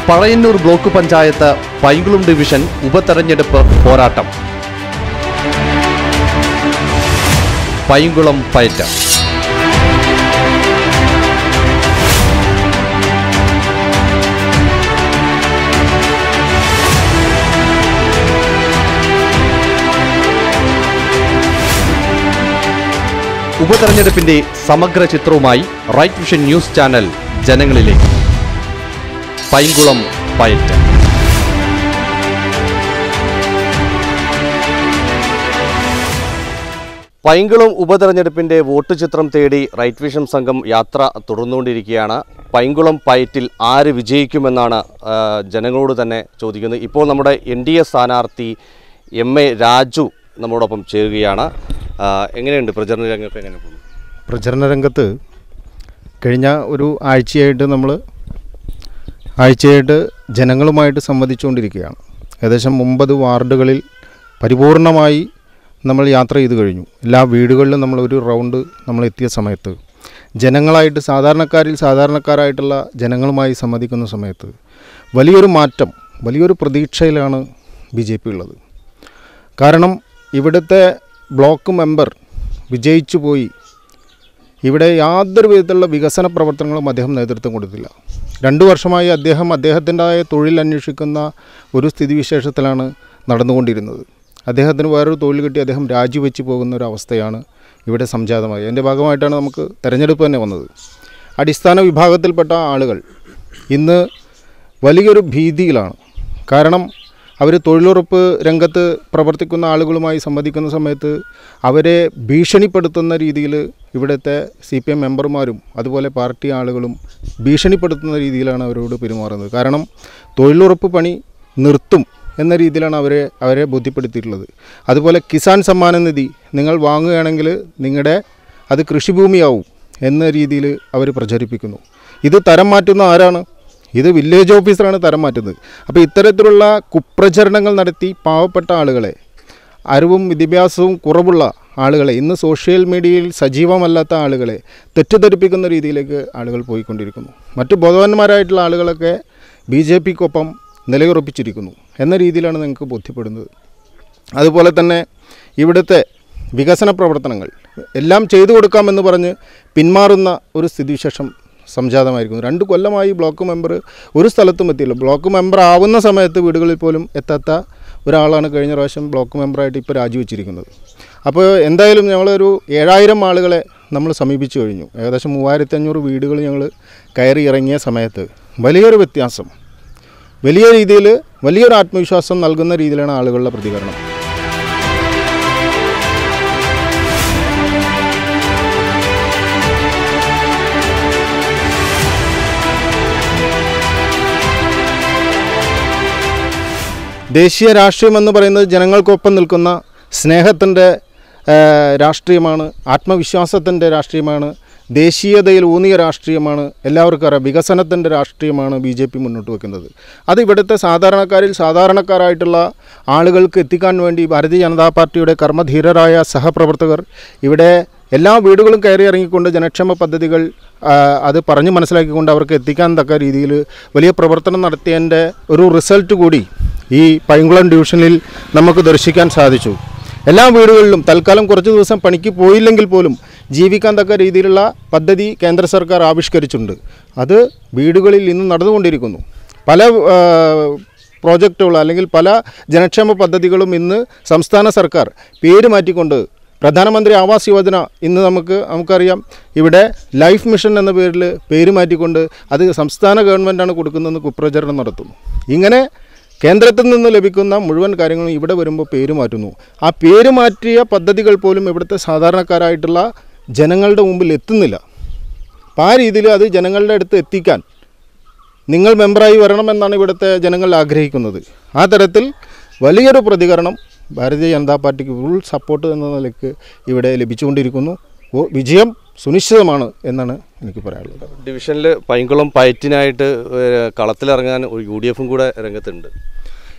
Pazhayannur block panchayat Painkulam division ഉപതെരഞ്ഞെടുപ്പ് പോരാട്ടം പൈങ്കുളം പയറ്റ് ഉപതെരഞ്ഞെടുപ്പിന്റെ സമഗ്ര ചിത്രവുമായി റൈറ്റ് വിഷൻ ന്യൂസ് ചാനൽ ജനങ്ങളിലേക്ക് പൈങ്കുളം പയറ്റ് പൈങ്കുളം ഉപതെരഞ്ഞെടുപ്പിന്റെ വോട്ട് ചിത്രം തേടി റൈറ്റ് വിഷൻ സംഘം യാത്ര തുടർന്നുകൊണ്ടിരിക്കുകയാണ് പൈങ്കുളം പയറ്റിൽ ആര് വിജയിക്കുമെന്നാണ് ആ, ജനങ്ങളോട് തന്നെ ചോദിക്കുന്നത് ഇപ്പോൾ നമ്മുടെ എൻ ഡി എ സ്ഥാനാർത്ഥി എം എ രാജു നമ്മോടൊപ്പം ചേരുകയാണ് ആ, എങ്ങനെയുണ്ട് പ്രചരണ രംഗത്ത് എങ്ങനെ പോകുന്നു പ്രചരണ രംഗത്ത് കഴിഞ്ഞ ഒരു ആഴ്ചയായിട്ട് നമ്മൾ ആഴ്ചയായിട്ട് ജനങ്ങളുമായിട്ട് സംവദിച്ചുകൊണ്ടിരിക്കുകയാണ് ഏകദേശം ഒമ്പത് വാർഡുകളിൽ പരിപൂർണമായി നമ്മൾ യാത്ര ചെയ്ത് കഴിഞ്ഞു എല്ലാ വീടുകളിലും നമ്മൾ ഒരു റൗണ്ട് നമ്മൾ എത്തിയ സമയത്ത് ജനങ്ങളായിട്ട് സാധാരണക്കാരിൽ സാധാരണക്കാരായിട്ടുള്ള ജനങ്ങളുമായി സംവദിക്കുന്ന സമയത്ത് വലിയൊരു മാറ്റം വലിയൊരു പ്രതീക്ഷയിലാണ് ബി ജെ പി ഉള്ളത് കാരണം ഇവിടുത്തെ ബ്ലോക്ക് മെമ്പർ വിജയിച്ചു പോയി ഇവിടെ യാതൊരു വിധത്തിലുള്ള വികസന പ്രവർത്തനങ്ങളും അദ്ദേഹം നേതൃത്വം കൊടുത്തില്ല രണ്ടു വർഷമായി അദ്ദേഹം അദ്ദേഹത്തിൻ്റെതായ തൊഴിൽ അന്വേഷിക്കുന്ന ഒരു സ്ഥിതിവിശേഷത്തിലാണ് നടന്നുകൊണ്ടിരുന്നത് അദ്ദേഹത്തിന് വേറൊരു തൊഴിൽ കിട്ടി അദ്ദേഹം രാജിവെച്ച് പോകുന്ന ഒരു അവസ്ഥയാണ് ഇവിടെ സംജാതമായി അതിൻ്റെ ഭാഗമായിട്ടാണ് നമുക്ക് തെരഞ്ഞെടുപ്പ് തന്നെ വന്നത് അടിസ്ഥാന വിഭാഗത്തിൽപ്പെട്ട ആളുകൾ ഇന്ന് വലിയൊരു ഭീതിയിലാണ് കാരണം അവർ തൊഴിലുറപ്പ് രംഗത്ത് പ്രവർത്തിക്കുന്ന ആളുകളുമായി സംവദിക്കുന്ന സമയത്ത് അവരെ ഭീഷണിപ്പെടുത്തുന്ന രീതിയിൽ ഇവിടുത്തെ സി പി എം മെമ്പർമാരും അതുപോലെ പാർട്ടി ആളുകളും ഭീഷണിപ്പെടുത്തുന്ന രീതിയിലാണ് അവരോട് പെരുമാറുന്നത് കാരണം തൊഴിലുറപ്പ് പണി നിർത്തും എന്ന രീതിയിലാണ് അവരെ അവരെ ബോധ്യപ്പെടുത്തിയിട്ടുള്ളത് അതുപോലെ കിസാൻ സമ്മാന നിധി നിങ്ങൾ വാങ്ങുകയാണെങ്കിൽ നിങ്ങളുടെ അത് കൃഷിഭൂമിയാവും എന്ന രീതിയിൽ അവർ പ്രചരിപ്പിക്കുന്നു ഇത് തരം മാറ്റുന്ന ആരാണ് ഇത് വില്ലേജ് ഓഫീസറാണ് തരം മാറ്റുന്നത് അപ്പോൾ ഇത്തരത്തിലുള്ള കുപ്രചരണങ്ങൾ നടത്തി പാവപ്പെട്ട ആളുകളെ അറിവും വിദ്യാഭ്യാസവും കുറവുള്ള ആളുകളെ ഇന്ന് സോഷ്യൽ മീഡിയയിൽ സജീവമല്ലാത്ത ആളുകളെ തെറ്റിദ്ധരിപ്പിക്കുന്ന രീതിയിലേക്ക് ആളുകൾ പോയിക്കൊണ്ടിരിക്കുന്നു മറ്റു ബോധവാന്മാരായിട്ടുള്ള ആളുകളൊക്കെ ബി ജെ പിക്കൊപ്പം നിലയുറപ്പിച്ചിരിക്കുന്നു എന്ന രീതിയിലാണ് നിങ്ങൾക്ക് ബോധ്യപ്പെടുന്നത് അതുപോലെ തന്നെ ഇവിടുത്തെ വികസന പ്രവർത്തനങ്ങൾ എല്ലാം ചെയ്തു കൊടുക്കാമെന്ന് പറഞ്ഞ് പിന്മാറുന്ന ഒരു സ്ഥിതിവിശേഷം സംജാതമായിരിക്കുന്നു രണ്ട് കൊല്ലമായി ബ്ലോക്ക് മെമ്പർ ഒരു സ്ഥലത്തും എത്തിയില്ല ബ്ലോക്ക് മെമ്പർ ആവുന്ന സമയത്ത് വീടുകളിൽ പോലും എത്താത്ത ഒരാളാണ് കഴിഞ്ഞ പ്രാവശ്യം ബ്ലോക്ക് മെമ്പറായിട്ട് ഇപ്പോൾ രാജിവെച്ചിരിക്കുന്നത് അപ്പോൾ എന്തായാലും ഞങ്ങളൊരു ഏഴായിരം ആളുകളെ നമ്മൾ സമീപിച്ചു കഴിഞ്ഞു ഏകദേശം മൂവായിരത്തി അഞ്ഞൂറ് വീടുകൾ ഞങ്ങൾ കയറി ഇറങ്ങിയ സമയത്ത് വലിയൊരു വ്യത്യാസം വലിയ രീതിയിൽ വലിയൊരു ആത്മവിശ്വാസം നൽകുന്ന രീതിയിലാണ് ആളുകളുടെ പ്രതികരണം ദേശീയ രാഷ്ട്രീയം എന്ന് പറയുന്നത് ജനങ്ങൾക്കൊപ്പം നിൽക്കുന്ന സ്നേഹത്തിൻ്റെ രാഷ്ട്രീയമാണ് ആത്മവിശ്വാസത്തിൻ്റെ രാഷ്ട്രീയമാണ് ദേശീയതയിൽ ഊന്നിയ രാഷ്ട്രീയമാണ് എല്ലാവർക്കും അറിയാം വികസനത്തിൻ്റെ രാഷ്ട്രീയമാണ് ബി ജെ പി മുന്നോട്ട് വെക്കുന്നത് അത് ഇവിടുത്തെ സാധാരണക്കാരിൽ സാധാരണക്കാരായിട്ടുള്ള ആളുകൾക്ക് എത്തിക്കാൻ വേണ്ടി ഭാരതീയ ജനതാ പാർട്ടിയുടെ കർമ്മധീരരായ സഹപ്രവർത്തകർ ഇവിടെ എല്ലാ വീടുകളും കയറി ഇറങ്ങിക്കൊണ്ട് ജനക്ഷേമ പദ്ധതികൾ ആ, അത് പറഞ്ഞ് മനസ്സിലാക്കിക്കൊണ്ട് അവർക്ക് എത്തിക്കാൻ തക്ക രീതിയിൽ വലിയ പ്രവർത്തനം നടത്തിയതിൻ്റെ ഒരു റിസൾട്ട് കൂടി ഈ പൈങ്കുളം ഡിവിഷനിൽ നമുക്ക് ദർശിക്കാൻ സാധിച്ചു എല്ലാ വീടുകളിലും തൽക്കാലം കുറച്ച് ദിവസം പണിക്ക് പോയില്ലെങ്കിൽ പോലും ജീവിക്കാൻ തക്ക രീതിയിലുള്ള പദ്ധതി കേന്ദ്ര സർക്കാർ ആവിഷ്കരിച്ചിട്ടുണ്ട് അത് വീടുകളിൽ ഇന്ന് നടന്നുകൊണ്ടിരിക്കുന്നു പല ആ, പ്രോജക്റ്റുകൾ അല്ലെങ്കിൽ പല ജനക്ഷേമ പദ്ധതികളും ഇന്ന് സംസ്ഥാന സർക്കാർ പേര് മാറ്റിക്കൊണ്ട് പ്രധാനമന്ത്രി ആവാസ് യോജന ഇന്ന് നമുക്ക് നമുക്കറിയാം ഇവിടെ ലൈഫ് മിഷൻ എന്ന പേരിൽ പേര് മാറ്റിക്കൊണ്ട് അത് സംസ്ഥാന ഗവൺമെൻറ്റാണ് കൊടുക്കുന്നതെന്ന് കുപ്രചരണം നടത്തുന്നു ഇങ്ങനെ കേന്ദ്രത്തിൽ നിന്ന് ലഭിക്കുന്ന മുഴുവൻ കാര്യങ്ങളും ഇവിടെ വരുമ്പോൾ പേര് മാറ്റുന്നു ആ പേര് മാറ്റിയ പദ്ധതികൾ പോലും ഇവിടുത്തെ സാധാരണക്കാരായിട്ടുള്ള ജനങ്ങളുടെ മുമ്പിൽ എത്തുന്നില്ല അപ്പോൾ ആ രീതിയിൽ അത് ജനങ്ങളുടെ അടുത്ത് എത്തിക്കാൻ നിങ്ങൾ മെമ്പറായി വരണമെന്നാണ് ഇവിടുത്തെ ജനങ്ങൾ ആഗ്രഹിക്കുന്നത് ആ തരത്തിൽ വലിയൊരു പ്രതികരണം ഭാരതീയ ജനതാ പാർട്ടിക്ക് ഫുൾ സപ്പോർട്ട് എന്ന നിലയ്ക്ക് ഇവിടെ ലഭിച്ചുകൊണ്ടിരിക്കുന്നു ഓ വിജയം സുനിശ്ചിതമാണ് എന്നാണ് എനിക്ക് പറയാനുള്ളത് ഡിവിഷനിൽ പൈങ്കുളം പയറ്റിനായിട്ട് ഏഹ്, കളത്തിലിറങ്ങാൻ ഒരു യു ഡി എഫും കൂടെ രംഗത്തുണ്ട്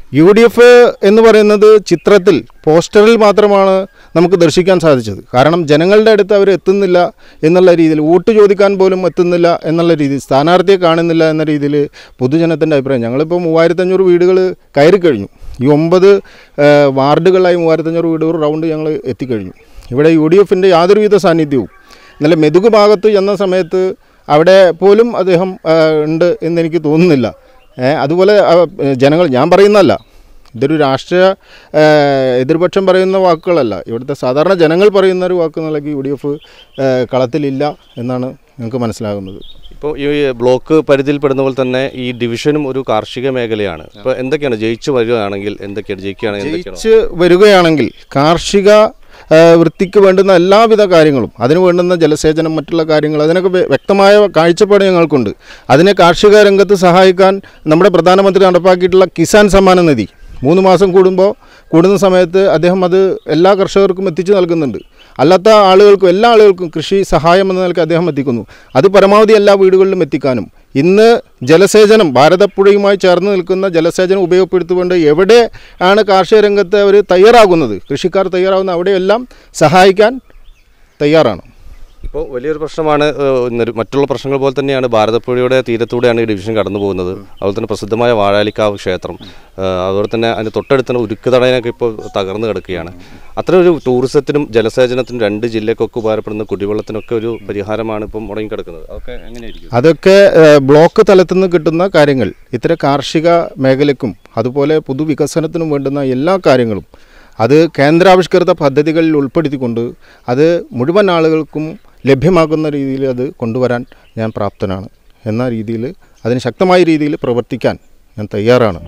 യു ഡി എഫ് എന്ന് പറയുന്നത് ചിത്രത്തിൽ പോസ്റ്ററിൽ മാത്രമാണ് നമുക്ക് ദർശിക്കാൻ സാധിച്ചത് കാരണം ജനങ്ങളുടെ അടുത്ത് അവർ എത്തുന്നില്ല എന്നുള്ള രീതിയിൽ വോട്ട് ചോദിക്കാൻ പോലും എത്തുന്നില്ല എന്നുള്ള രീതിയിൽ സ്ഥാനാർത്ഥിയെ കാണുന്നില്ല എന്ന രീതിയിൽ പൊതുജനത്തിൻ്റെ അഭിപ്രായം ഞങ്ങളിപ്പോൾ മൂവായിരത്തഞ്ഞൂറ് വീടുകൾ കയറി കഴിഞ്ഞു ഈ ഒമ്പത് ഏഹ്, വാർഡുകളായി മൂവായിരത്തഞ്ഞൂറ് വീടുകൾ റൗണ്ട് ഞങ്ങൾ എത്തിക്കഴിഞ്ഞു ഇവിടെ യു ഡി എഫിൻ്റെ യാതൊരുവിധ സാന്നിധ്യവും ഇന്നലെ മെതുക് ഭാഗത്ത് ചെന്ന സമയത്ത് അവിടെ പോലും അദ്ദേഹം ആ, ഉണ്ട് എന്നെനിക്ക് തോന്നുന്നില്ല ഏ, അതുപോലെ ആ, ജനങ്ങൾ ഞാൻ പറയുന്നതല്ല ഇതൊരു രാഷ്ട്രീയ ആ, എതിർപക്ഷം പറയുന്ന വാക്കുകളല്ല ഇവിടുത്തെ സാധാരണ ജനങ്ങൾ പറയുന്ന ഒരു വാക്ക് നിലയ്ക്ക് യു ഡി എഫ് കളത്തിലില്ല എന്നാണ് ഞങ്ങൾക്ക് മനസ്സിലാകുന്നത് ഇപ്പോൾ ഈ ബ്ലോക്ക് പരിധിയിൽപ്പെടുന്ന പോലെ തന്നെ ഈ ഡിവിഷനും ഒരു കാർഷിക മേഖലയാണ് ഇപ്പോൾ എന്തൊക്കെയാണ് ജയിച്ചു വരികയാണെങ്കിൽ എന്തൊക്കെയാണ് ജയിക്കുകയാണെങ്കിൽ എന്തൊക്കെയാണ് ജയിച്ച് വരികയാണെങ്കിൽ കാർഷിക ആ, വൃത്തിക്ക് വേണ്ടുന്ന എല്ലാവിധ കാര്യങ്ങളും അതിന് വേണ്ടുന്ന ജലസേചനം മറ്റുള്ള കാര്യങ്ങൾ അതിനൊക്കെ വ്യ- വ്യക്തമായ കാഴ്ചപ്പാട് ഞങ്ങൾക്കുണ്ട് അതിനെ കാർഷിക രംഗത്ത് സഹായിക്കാൻ നമ്മുടെ പ്രധാനമന്ത്രി നടപ്പാക്കിയിട്ടുള്ള കിസാൻ സമ്മാന നിധി മൂന്ന് മാസം കൂടുമ്പോൾ കൂടുന്ന സമയത്ത് അദ്ദേഹം അത് എല്ലാ കർഷകർക്കും എത്തിച്ചു നൽകുന്നുണ്ട് അല്ലാത്ത ആളുകൾക്കും എല്ലാ ആളുകൾക്കും കൃഷി സഹായം എന്ന നിലയ്ക്ക് അദ്ദേഹം എത്തിക്കുന്നു അത് പരമാവധി എല്ലാ വീടുകളിലും എത്തിക്കാനും ഇന്ന് ജലസേചനം ഭാരതപ്പുഴയുമായി ചേർന്ന് നിൽക്കുന്ന ജലസേചനം ഉപയോഗപ്പെടുത്തിക്കൊണ്ട് എവിടെ ആണ് കാർഷിക രംഗത്ത് അവർ തയ്യാറാകുന്നത് കൃഷിക്കാർ തയ്യാറാകുന്ന അവിടെയെല്ലാം സഹായിക്കാൻ തയ്യാറാണ് ഇപ്പോൾ വലിയൊരു പ്രശ്നമാണ് ഏഹ്, ഇന്നൊരു- മറ്റുള്ള പ്രശ്നങ്ങൾ പോലെ തന്നെയാണ് ഭാരതപ്പുഴയുടെ തീരത്തൂടെയാണ് ഈ ഡിവിഷൻ കടന്നു പോകുന്നത് അതുപോലെ തന്നെ പ്രസിദ്ധമായ വാഴാലിക്കാവ് ക്ഷേത്രം ഏഹ്, അതുപോലെ തന്നെ അതിന് തൊട്ടടുത്തുള്ള ഉരുക്ക് തടയനൊക്കെ ഇപ്പോൾ തകർന്നു കിടക്കുകയാണ് അത്ര ഒരു ടൂറിസത്തിനും ജലസേചനത്തിനും രണ്ട് ജില്ലക്കൊക്കെ ഉപകാരപ്പെടുന്ന കുടിവെള്ളത്തിനൊക്കെ ഒരു പരിഹാരമാണ് ഇപ്പം മുടങ്ങിക്കിടക്കുന്നത് അതൊക്കെ എങ്ങനെയായിരിക്കും അതൊക്കെ ഏഹ്, ബ്ലോക്ക് തലത്തിൽ നിന്ന് കിട്ടുന്ന കാര്യങ്ങൾ ഇത്തരം കാർഷിക മേഖലയ്ക്കും അതുപോലെ പൊതുവികസനത്തിനും വേണ്ടുന്ന എല്ലാ കാര്യങ്ങളും അത് കേന്ദ്രാവിഷ്കൃത പദ്ധതികളിൽ ഉൾപ്പെടുത്തിക്കൊണ്ട് അത് മുഴുവൻ ആളുകൾക്കും ലഭ്യമാകുന്ന രീതിയിൽ അത് കൊണ്ടുവരാൻ ഞാൻ പ്രാപ്തനാണ് എന്ന രീതിയിൽ അതിന് ശക്തമായ രീതിയിൽ പ്രവർത്തിക്കാൻ ഞാൻ തയ്യാറാണ്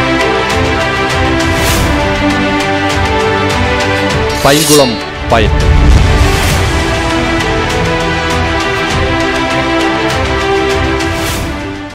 പൈങ്കുളം പയറ്റ്